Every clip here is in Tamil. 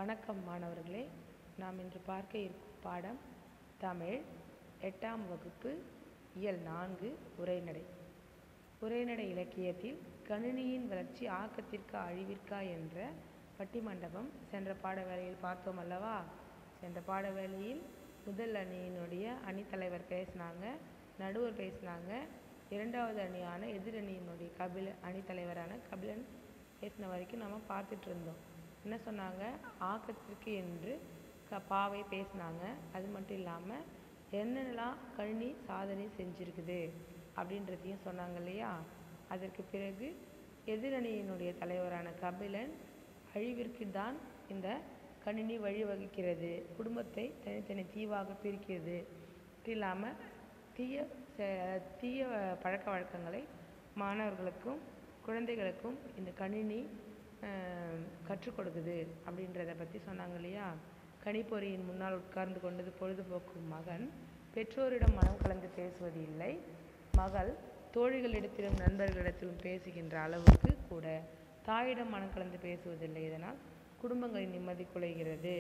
வணக்கம் மாணவர்களே நாம் இன்று பார்க்க இருக்கும் பாடம் தமிழ் எட்டாம் வகுப்பு இயல் நான்கு உரைநடை உரைநடை இலக்கியத்தில் கணினியின் வளர்ச்சி ஆக்கத்திற்கா அழிவிற்கா என்ற பட்டிமண்டபம் சென்ற பாடவேளையில் பார்த்தோம் அல்லவா சென்ற பாடவேளையில் முதல் அணியினுடைய அணித்தலைவர் பேசினாங்க நடுவர் பேசினாங்க இரண்டாவது அணியான எதிரணியினுடைய கபில அணித்தலைவரான கபிலன் பேசின வரைக்கும் நம்ம பார்த்துட்டு இருந்தோம் என்ன சொன்னாங்க ஆக்கத்திற்கு என்று க பாவை பேசினாங்க அது மட்டும் இல்லாமல் என்னென்னலாம் கணினி சாதனை செஞ்சுருக்குது அப்படின்றதையும் சொன்னாங்க இல்லையா அதற்கு பிறகு எதிரணியினுடைய தலைவரான கபிலன் அழிவிற்கு தான் இந்த கணினி வழிவகுக்கிறது குடும்பத்தை தனித்தனி தீவாக பிரிக்கிறது மட்டும் இல்லாமல் தீய செ- தீய பழக்க வழக்கங்களை மாணவர்களுக்கும் குழந்தைகளுக்கும் இந்த கணினி ஆஹ், கற்றுக் கொடுக்குது அப்படின்றத பற்றி சொன்னாங்க இல்லையா கணிப்பொறியின் முன்னால் உட்கார்ந்து கொண்டது பொழுதுபோக்கும் மகன் பெற்றோரிடம் மனம் கலந்து பேசுவது இல்லை மகள் தோழிகளிடத்திலும் நண்பர்களிடத்திலும் பேசுகின்ற அளவுக்கு கூட தாயிடம் மனம் கலந்து பேசுவதில்லை இதனால் குடும்பங்களின் நிம்மதி குலைகிறது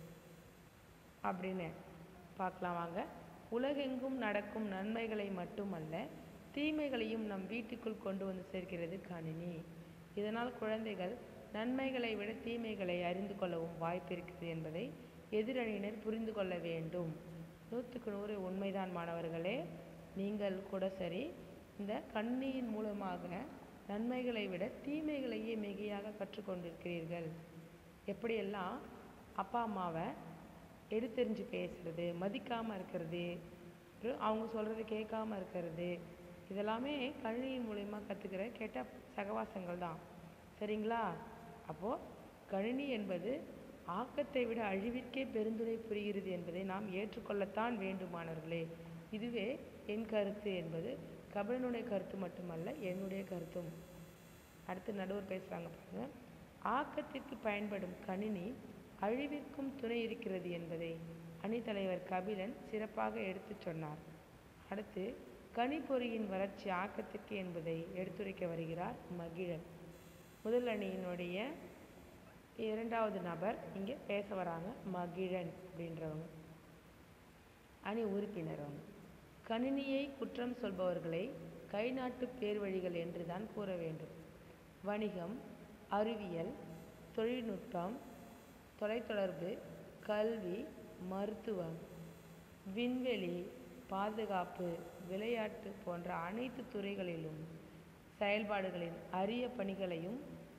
அப்படின்னு பார்க்கலாம் வாங்க உலகெங்கும் நடக்கும் நன்மைகளை மட்டுமல்ல தீமைகளையும் நம் வீட்டுக்குள் கொண்டு வந்து சேர்க்கிறது கணினி இதனால் குழந்தைகள் நன்மைகளை விட தீமைகளை அறிந்து கொள்ளவும் வாய்ப்பு இருக்குது என்பதை எதிரணியினர் புரிந்து கொள்ள வேண்டும் நூற்றுக்கு நூறு உண்மைதான் மாணவர்களே நீங்கள் கூட சரி இந்த கண்ணியின் மூலமாக நன்மைகளை விட தீமைகளையே மிகையாக கற்றுக்கொண்டிருக்கிறீர்கள் எப்படியெல்லாம் அப்பா அம்மாவை எடுத்தெறிஞ்சு பேசுறது மதிக்காமல் இருக்கிறது அப்புறம் அவங்க சொல்கிறத கேட்காம இருக்கிறது இதெல்லாமே கணினியின் மூலயமா கற்றுக்கிற கெட்ட சகவாசங்கள் தான் சரிங்களா அப்போது கணினி என்பது ஆக்கத்தை விட அழிவிற்கே பெருந்துணை புரிகிறது என்பதை நாம் ஏற்றுக்கொள்ளத்தான் வேண்டுமானவர்களே இதுவே என் கருத்து என்பது கபிலனுடைய கருத்து மட்டுமல்ல என்னுடைய கருத்தும் அடுத்து நடுவர் பேசுகிறாங்க பாருங்க ஆக்கத்திற்கு பயன்படும் கணினி அழிவிற்கும் துணை இருக்கிறது என்பதை அணித்தலைவர் கபிலன் சிறப்பாக எடுத்துச் சொன்னார் அடுத்து கணிப்பொறியின் வளர்ச்சி ஆக்கத்திற்கு என்பதை எடுத்துரைக்க வருகிறார் மகிழன் முதல் அணியினுடைய இரண்டாவது நபர் இங்கே பேச வராங்க மகிழன் அப்படின்றவங்க அணி உறுப்பினர் அவங்க கணினியை குற்றம் சொல்பவர்களை கை நாட்டு பேர் வழிகள் என்று தான் கூற வேண்டும் வணிகம் அறிவியல் தொழில்நுட்பம் தொலைத்தொடர்பு கல்வி மருத்துவம் விண்வெளி பாதுகாப்பு விளையாட்டு போன்ற அனைத்து துறைகளிலும் செயல்பாடுகளின் அரிய பணிகளையும்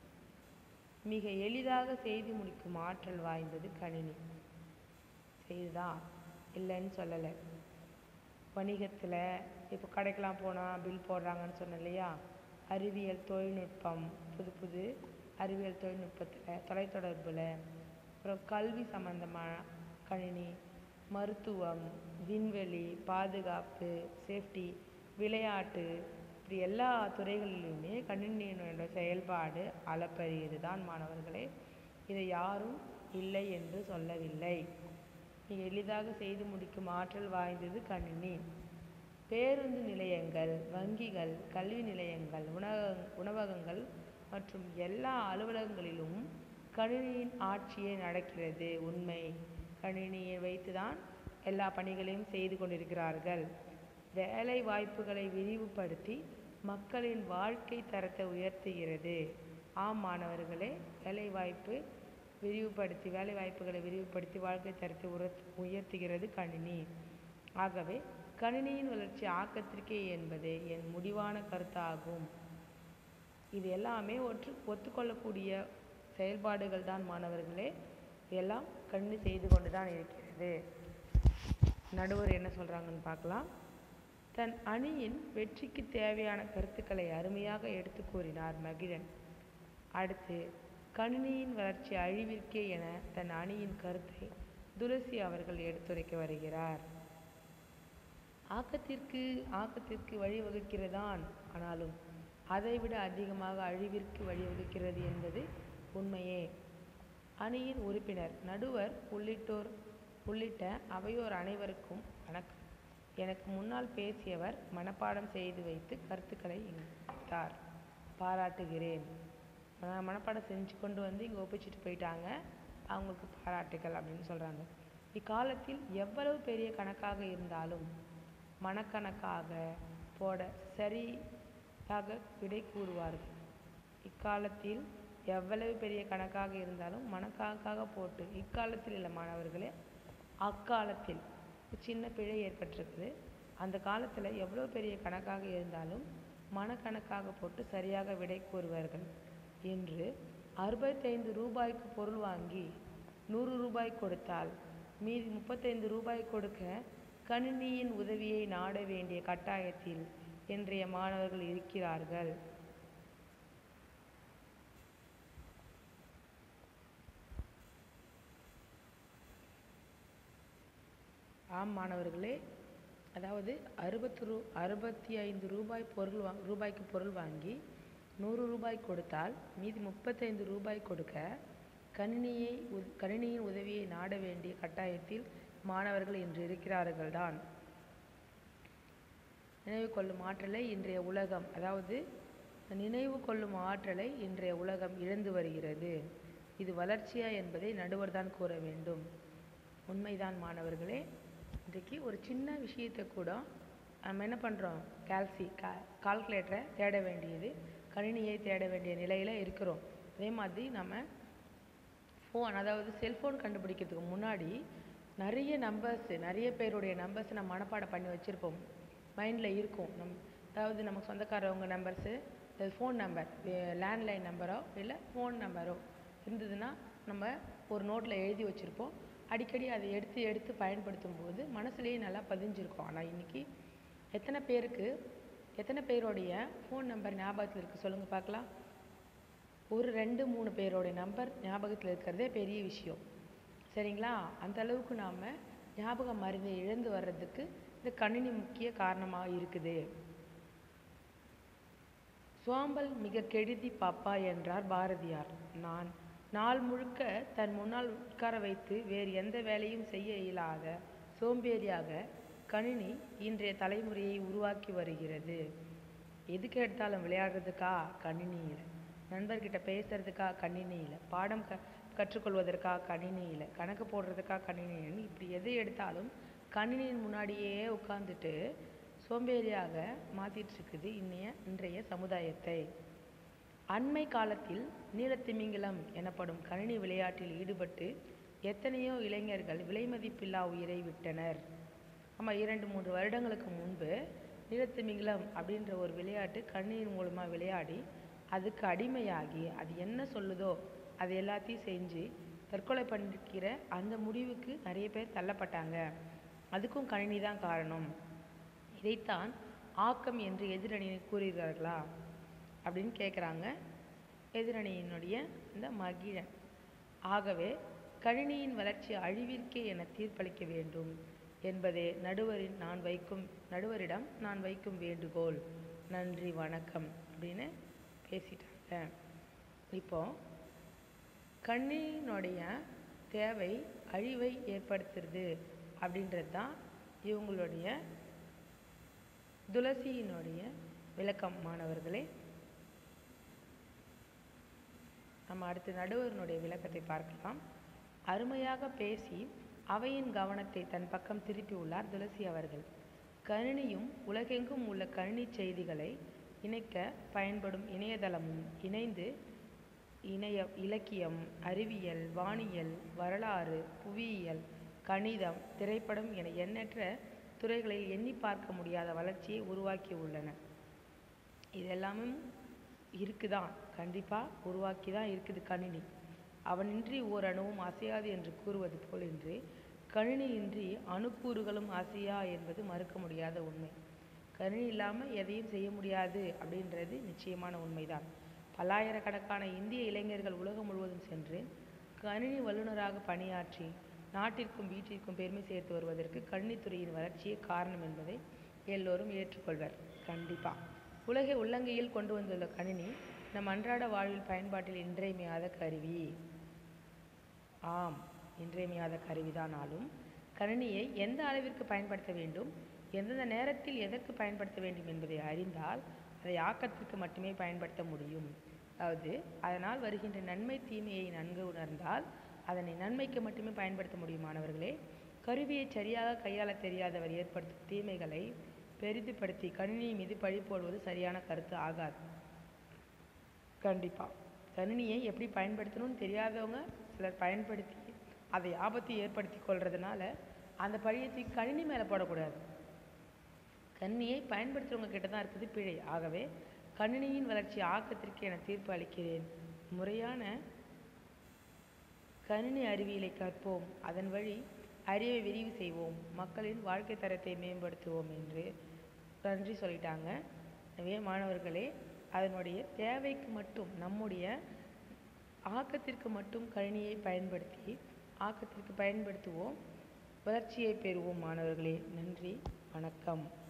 மிக எளிதாக செய்து முடிக்கும் ஆற்றல் வாய்ந்தது கணினி செய்துதான் இல்லைன்னு சொல்லலை வணிகத்தில் இப்போ கடைக்கெல்லாம் போனால் பில் போடுறாங்கன்னு சொன்னேன் இல்லையா அறிவியல் தொழில்நுட்பம் புது புது அறிவியல் தொழில்நுட்பத்தில் தொலைத்தொடர்பில் அப்புறம் கல்வி சம்மந்தமான கணினி மருத்துவம் விண்வெளி பாதுகாப்பு சேஃப்டி விளையாட்டு இப்படி எல்லா துறைகளிலுமே கணினியினோட செயல்பாடு அளப்பரியது தான் மாணவர்களே இதை யாரும் இல்லை என்று சொல்லவில்லை மிக எளிதாக செய்து முடிக்கும் ஆற்றல் வாய்ந்தது கணினி பேருந்து நிலையங்கள் வங்கிகள் கல்வி நிலையங்கள் உணவக உணவகங்கள் மற்றும் எல்லா அலுவலகங்களிலும் கணினியின் ஆட்சியே நடக்கிறது உண்மை கணினியை வைத்துதான் எல்லா பணிகளையும் செய்து கொண்டிருக்கிறார்கள் வேலை வாய்ப்புகளை விரிவுபடுத்தி மக்களின் வாழ்க்கை தரத்தை உயர்த்துகிறது ஆம் மாணவர்களே வேலை வாய்ப்பு விரிவுபடுத்தி வேலை வாய்ப்புகளை விரிவுபடுத்தி வாழ்க்கை தரத்தை உரத் உயர்த்துகிறது கணினி ஆகவே கணினியின் வளர்ச்சி ஆக்கத்திற்கே என்பது என் முடிவான கருத்தாகும் இது எல்லாமே ஒற்று ஒத்துக்கொள்ளக்கூடிய செயல்பாடுகள் தான் மாணவர்களே இதெல்லாம் கணினி செய்து கொண்டு தான் இருக்கிறது நடுவர் என்ன சொல்றாங்கன்னு பார்க்கலாம் தன் அணியின் வெற்றிக்கு தேவையான கருத்துக்களை அருமையாக எடுத்து கூறினார் மகிழன் அடுத்து கணினியின் வளர்ச்சி அழிவிற்கே என தன் அணியின் கருத்தை துளசி அவர்கள் எடுத்துரைக்க வருகிறார் ஆக்கத்திற்கு ஆக்கத்திற்கு வழிவகுக்கிறதான் ஆனாலும் அதைவிட அதிகமாக அழிவிற்கு வழிவகுக்கிறது என்பது உண்மையே அணியின் உறுப்பினர் நடுவர் உள்ளிட்டோர் உள்ளிட்ட அவையோர் அனைவருக்கும் வணக்கம் எனக்கு முன்னால் பேசியவர் மனப்பாடம் செய்து வைத்து கருத்துக்களை இணைத்தார் பாராட்டுகிறேன் நான் மனப்பாடம் செஞ்சு கொண்டு வந்து இங்கே ஒப்பிச்சிட்டு போயிட்டாங்க அவங்களுக்கு பாராட்டுகள் அப்படின்னு சொல்கிறாங்க இக்காலத்தில் எவ்வளவு பெரிய கணக்காக இருந்தாலும் மனக்கணக்காக போட சரியாக விடை கூறுவார்கள் இக்காலத்தில் எவ்வளவு பெரிய கணக்காக இருந்தாலும் மனக்கணக்காக போட்டு இக்காலத்தில் இல்லை மாணவர்களே அக்காலத்தில் ஒரு சின்ன பிழை ஏற்பட்டிருக்குது அந்த காலத்தில் எவ்வளோ பெரிய கணக்காக இருந்தாலும் மனக்கணக்காக போட்டு சரியாக விடை கூறுவார்கள் என்று அறுபத்தைந்து ரூபாய்க்கு பொருள் வாங்கி நூறு ரூபாய் கொடுத்தால் மீதி முப்பத்தைந்து ரூபாய் கொடுக்க கணினியின் உதவியை நாட வேண்டிய கட்டாயத்தில் இன்றைய மாணவர்கள் இருக்கிறார்கள் ஆம் மாணவர்களே அதாவது அறுபத்து ரூ அறுபத்தி ஐந்து ரூபாய் பொருள் வா ரூபாய்க்கு பொருள் வாங்கி நூறு ரூபாய் கொடுத்தால் மீதி முப்பத்தைந்து ரூபாய் கொடுக்க கணினியை உ- கணினியின் உதவியை நாட வேண்டிய கட்டாயத்தில் மாணவர்கள் இன்று இருக்கிறார்கள் தான் நினைவு கொள்ளும் ஆற்றலை இன்றைய உலகம் அதாவது நினைவு கொள்ளும் ஆற்றலை இன்றைய உலகம் இழந்து வருகிறது இது வளர்ச்சியா என்பதை நடுவர் தான் கூற வேண்டும் உண்மைதான் மாணவர்களே இன்றைக்கு ஒரு சின்ன விஷயத்தை கூட நம்ம என்ன பண்ணுறோம் கால்சி கா கால்குலேட்டரை தேட வேண்டியது கணினியை தேட வேண்டிய நிலையில் இருக்கிறோம் அதே மாதிரி நம்ம ஃபோன் அதாவது செல்ஃபோன் கண்டுபிடிக்கிறதுக்கு முன்னாடி நிறைய நம்பர்ஸ் நிறைய பேருடைய நம்பர்ஸ் நம்ம மனப்பாடம் பண்ணி வச்சுருப்போம் மைண்டில் இருக்கும் நம் அதாவது நமக்கு சொந்தக்காரவங்க நம்பர்ஸு ஃபோன் நம்பர் லேண்ட்லைன் நம்பரோ இல்லை ஃபோன் நம்பரோ இருந்ததுன்னா நம்ம ஒரு நோட்டில் எழுதி வச்சுருப்போம் அடிக்கடி அதை எடுத்து எடுத்து பயன்படுத்தும் போது மனசுலேயே நல்லா பதிஞ்சிருக்கும் ஆனால் இன்றைக்கி எத்தனை பேருக்கு எத்தனை பேருடைய ஃபோன் நம்பர் ஞாபகத்தில் இருக்குது சொல்லுங்கள் பார்க்கலாம் ஒரு ரெண்டு மூணு பேரோடைய நம்பர் ஞாபகத்தில் இருக்கிறதே பெரிய விஷயம் சரிங்களா அந்த அளவுக்கு நாம் ஞாபக மருந்தை இழந்து வர்றதுக்கு இந்த கணினி முக்கிய காரணமாக இருக்குது சோம்பல் மிக கெடுதி பாப்பா என்றார் பாரதியார் நான் நாள் முழுக்க தன் முன்னால் உட்கார வைத்து வேறு எந்த வேலையும் செய்ய இயலாத சோம்பேறியாக கணினி இன்றைய தலைமுறையை உருவாக்கி வருகிறது எதுக்கு எடுத்தாலும் விளையாடுறதுக்கா கணினியில் நண்பர்கிட்ட பேசுறதுக்கா கணினியில் பாடம் க கற்றுக்கொள்வதற்கா கணினியில் கணக்கு போடுறதுக்கா கணினின்னு இப்படி எது எடுத்தாலும் கணினியின் முன்னாடியே உட்காந்துட்டு சோம்பேறியாக மாத்திட்டு இருக்குது இன்னைய இன்றைய சமுதாயத்தை அண்மை காலத்தில் நீலத்திமிங்கலம் எனப்படும் கணினி விளையாட்டில் ஈடுபட்டு எத்தனையோ இளைஞர்கள் விலைமதிப்பில்லா உயிரை விட்டனர் ஆமாம் இரண்டு மூன்று வருடங்களுக்கு முன்பு நீலத்திமிங்கலம் அப்படின்ற ஒரு விளையாட்டு கணினியின் மூலமாக விளையாடி அதுக்கு அடிமையாகி அது என்ன சொல்லுதோ அது எல்லாத்தையும் செஞ்சு தற்கொலை பண்ணிக்கிற அந்த முடிவுக்கு நிறைய பேர் தள்ளப்பட்டாங்க அதுக்கும் கணினி தான் காரணம் இதைத்தான் ஆக்கம் என்று எதிரணியினர் கூறுகிறார்களா அப்படின்னு கேட்குறாங்க எதிரணியினுடைய இந்த மகிழன் ஆகவே கணினியின் வளர்ச்சி அழிவிற்கே என தீர்ப்பளிக்க வேண்டும் என்பதே நடுவரின் நான் வைக்கும் நடுவரிடம் நான் வைக்கும் வேண்டுகோள் நன்றி வணக்கம் அப்படின்னு பேசிட்டாங்க இப்போ கண்ணினுடைய தேவை அழிவை ஏற்படுத்துறது அப்படின்றது தான் இவங்களுடைய துளசியினுடைய விளக்கம் மாணவர்களே நம்ம அடுத்து நடுவரினுடைய விளக்கத்தை பார்க்கலாம் அருமையாக பேசி அவையின் கவனத்தை தன் பக்கம் திருப்பி உள்ளார் துளசி அவர்கள் கணினியும் உலகெங்கும் உள்ள கணினி செய்திகளை இணைக்க பயன்படும் இணையதளமும் இணைந்து இணைய இலக்கியம் அறிவியல் வானியல் வரலாறு புவியியல் கணிதம் திரைப்படம் என எண்ணற்ற துறைகளில் எண்ணி பார்க்க முடியாத வளர்ச்சியை உருவாக்கி உள்ளன இதெல்லாமே இருக்குதான் கண்டிப்பாக உருவாக்கி தான் இருக்குது கணினி அவனின்றி ஓர் அணுவும் அசையாது என்று கூறுவது போலின்றி கணினியின்றி அணுக்கூறுகளும் அசையா என்பது மறுக்க முடியாத உண்மை கணினி இல்லாமல் எதையும் செய்ய முடியாது அப்படின்றது நிச்சயமான உண்மைதான் பல்லாயிரக்கணக்கான இந்திய இளைஞர்கள் உலகம் முழுவதும் சென்று கணினி வல்லுநராக பணியாற்றி நாட்டிற்கும் வீட்டிற்கும் பெருமை சேர்த்து வருவதற்கு கணினித்துறையின் வளர்ச்சியே காரணம் என்பதை எல்லோரும் ஏற்றுக்கொள்வர் கண்டிப்பாக உலகை உள்ளங்கையில் கொண்டு வந்துள்ள கணினி நம் அன்றாட வாழ்வில் பயன்பாட்டில் இன்றியமையாத கருவி ஆம் இன்றியமையாத கருவிதானாலும் கணினியை எந்த அளவிற்கு பயன்படுத்த வேண்டும் எந்தெந்த நேரத்தில் எதற்கு பயன்படுத்த வேண்டும் என்பதை அறிந்தால் அதை ஆக்கத்திற்கு மட்டுமே பயன்படுத்த முடியும் அதாவது அதனால் வருகின்ற நன்மை தீமையை நன்கு உணர்ந்தால் அதனை நன்மைக்கு மட்டுமே பயன்படுத்த முடியும் மாணவர்களே கருவியை சரியாக கையாள தெரியாதவர் ஏற்படுத்தும் தீமைகளை பெரிதுபடுத்தி கணினி மீது பழி போடுவது சரியான கருத்து ஆகாது கண்டிப்பாக கணினியை எப்படி பயன்படுத்தணும்னு தெரியாதவங்க சிலர் பயன்படுத்தி அதை ஆபத்தை ஏற்படுத்தி கொள்றதுனால அந்த பழியை தூக்கி கணினி மேலே போடக்கூடாது கணினியை பயன்படுத்துகிறவங்க கிட்ட தான் இருக்குது பிழை ஆகவே கணினியின் வளர்ச்சி ஆக்கத்திற்கு என தீர்ப்பு அளிக்கிறேன் முறையான கணினி அறிவியலை கற்போம் அதன் வழி அறிவை விரிவு செய்வோம் மக்களின் வாழ்க்கை தரத்தை மேம்படுத்துவோம் என்று நன்றி சொல்லிட்டாங்க எனவே மாணவர்களே அதனுடைய தேவைக்கு மட்டும் நம்முடைய ஆக்கத்திற்கு மட்டும் கணினியை பயன்படுத்தி ஆக்கத்திற்கு பயன்படுத்துவோம் வளர்ச்சியை பெறுவோம் மாணவர்களே நன்றி வணக்கம்